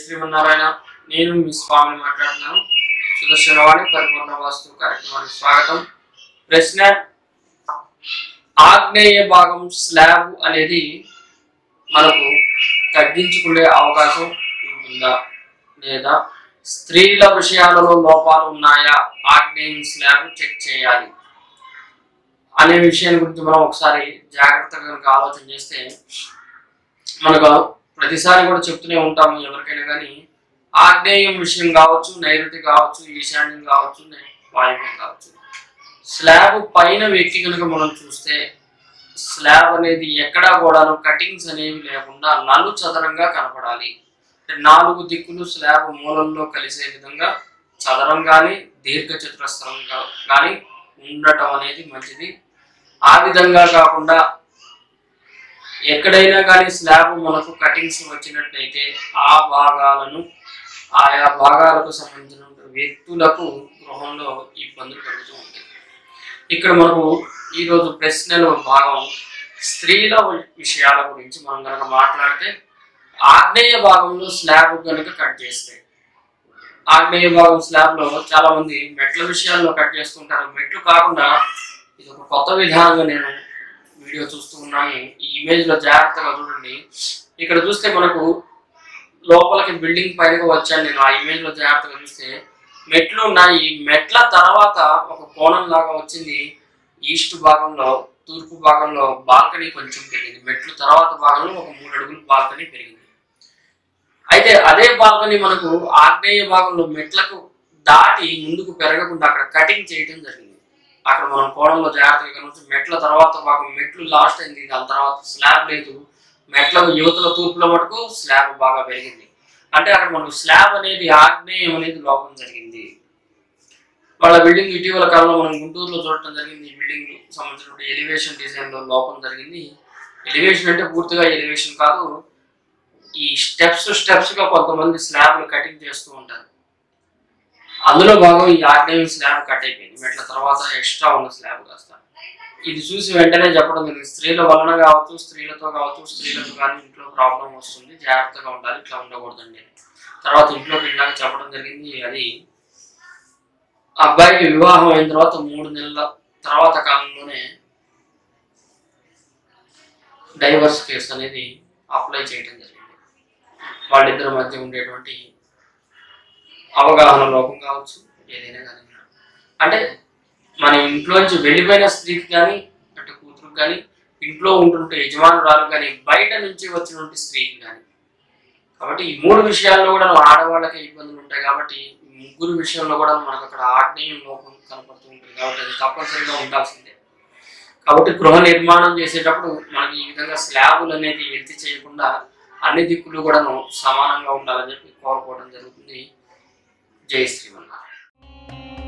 శ్రీమన్నారాయణ నేను మీ స్వామిని మాట్లాడుతున్నాను సుదర్శనవాణి పరిపూర్ణ వాస్తు కార్యక్రమానికి స్వాగతం ప్రశ్న ఆగ్నేయ భాగం స్లాబ్ అనేది మనకు తగ్గించుకునే అవకాశం ఉంటుందా లేదా స్త్రీల విషయాలలో లోపాలు ఉన్నాయా ఆగ్నేయం స్లాబ్ చెక్ చేయాలి అనే విషయం గురించి మనం ఒకసారి జాగ్రత్తగా కనుక ఆలోచన చేస్తే మనకు ప్రతిసారి కూడా చెప్తూనే ఉంటాము ఎవరికైనా కానీ ఆగ్నేయం విషయం కావచ్చు నైరుతి కావచ్చు ఈశాన్యం కావచ్చు నై- వాయువ్యం కావచ్చు స్లాబ్ పైన వ్యక్తి కనుక మనం చూస్తే స్లాబ్ అనేది ఎక్కడా కూడాను కటింగ్స్ అనేవి లేకుండా నలు చదరంగా కనపడాలి అంటే నాలుగు దిక్కులు స్లాబ్ మూలల్లో కలిసే విధంగా చదరం కానీ దీర్ఘ చతురస్రంగా కానీ ఉండటం అనేది మంచిది ఆ విధంగా కాకుండా ఎక్కడైనా కానీ స్లాబ్ మనకు కటింగ్స్ వచ్చినట్లయితే ఆ భాగాలను ఆయా భాగాలకు సంబంధించిన వ్యక్తులకు గృహంలో ఇబ్బందులు కలుగుతూ ఉంటాయి ఇక్కడ మనకు ఈరోజు ప్రశ్నలో భాగం స్త్రీల విషయాల గురించి మనం కనుక మాట్లాడితే ఆగ్నేయ భాగంలో స్లాబ్ కనుక కట్ చేస్తే ఆగ్నేయ భాగం స్లాబ్ లో చాలా మంది మెట్ల విషయాల్లో కట్ చేస్తుంటారు మెట్లు కాకుండా ఇది ఒక కొత్త విధానంగా నేను వీడియో చూస్తూ ఉన్నాను ఈ ఇమేజ్ లో జాగ్రత్తగా చూడండి ఇక్కడ చూస్తే మనకు లోపలికి బిల్డింగ్ పైన వచ్చాను నేను ఆ ఇమేజ్ లో జాగ్రత్తగా చూస్తే మెట్లు ఉన్నాయి మెట్ల తర్వాత ఒక కోణం లాగా వచ్చింది ఈస్ట్ భాగంలో తూర్పు భాగంలో బాల్కనీ కొంచెం పెరిగింది మెట్లు తర్వాత భాగంలో ఒక మూడు అడుగులు బాల్కనీ పెరిగింది అయితే అదే బాల్కనీ మనకు ఆగ్నేయ భాగంలో మెట్లకు దాటి ముందుకు పెరగకుండా అక్కడ కటింగ్ చేయడం జరిగింది అక్కడ మనం కోణంలో జాగ్రత్తగా కనుక మెట్ల తర్వాత భాగం మెట్లు లాస్ట్ అయింది దాని తర్వాత స్లాబ్ లేదు మెట్లకు యువతల తూర్పులో మటుకు స్లాబ్ బాగా పెరిగింది అంటే అక్కడ మనకు స్లాబ్ అనేది ఆగ్నేయం అనేది లోపం జరిగింది వాళ్ళ బిల్డింగ్ ఇటీవల కాలంలో మనం గుంటూరులో చూడటం జరిగింది ఈ బిల్డింగ్ సంబంధించిన ఎలివేషన్ డిజైన్ లో లోపం జరిగింది ఎలివేషన్ అంటే పూర్తిగా ఎలివేషన్ కాదు ఈ స్టెప్స్ స్టెప్స్ గా కొంతమంది స్లాబ్లు కటింగ్ చేస్తూ ఉంటారు అందులో భాగం ఈ ఆగ్నేయం స్లాబ్ కట్ అయిపోయింది మెట్ల తర్వాత ఎక్స్ట్రా ఉన్న స్లాబ్ కాస్త ఇది చూసి వెంటనే చెప్పడం జరిగింది స్త్రీల వలన కావచ్చు స్త్రీలతో కావచ్చు స్త్రీలకు కానీ ఇంట్లో ప్రాబ్లం వస్తుంది జాగ్రత్తగా ఉండాలి ఇట్లా ఉండకూడదండి అని. తర్వాత ఇంట్లోకి వెళ్ళాక చెప్పడం జరిగింది అది అబ్బాయికి వివాహం అయిన తర్వాత మూడు నెలల తర్వాత కాలంలోనే డైవర్స్ కేసు అనేది అప్లై చేయడం జరిగింది వాళ్ళిద్దరి మధ్య ఉండేటువంటి అవగాహన లోపం కావచ్చు ఏదైనా కానీ అంటే మన ఇంట్లోంచి వెళ్ళిపోయిన స్త్రీకి కానీ అంటే కూతురుకి కానీ ఇంట్లో ఉంటుంటే యజమానురాలు కానీ బయట నుంచి వచ్చినటువంటి స్త్రీకి కానీ కాబట్టి ఈ మూడు విషయాల్లో కూడా ఆడవాళ్ళకి ఇబ్బందులు ఉంటాయి కాబట్టి ఈ ముగ్గురు విషయంలో కూడా మనకు అక్కడ ఆగ్నేయం లోపం కనపడుతూ ఉంటుంది కాబట్టి అది తప్పనిసరిగా ఉండాల్సిందే కాబట్టి గృహ నిర్మాణం చేసేటప్పుడు మనకి ఈ విధంగా స్లాబులు అనేది ఎత్తి చేయకుండా అన్ని దిక్కులు కూడా సమానంగా ఉండాలని చెప్పి కోరుకోవడం జరుగుతుంది జై శ్రీమన్నారాయణ